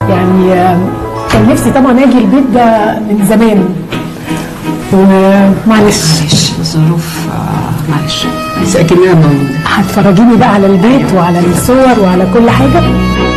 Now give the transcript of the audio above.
يعني آه، كان نفسي طبعا اجي البيت ده من زمان ومعلش معلش ظروف آه، معلش بس اكنها موجوده هتفرجيني بقى على البيت وعلى الصور وعلى كل حاجه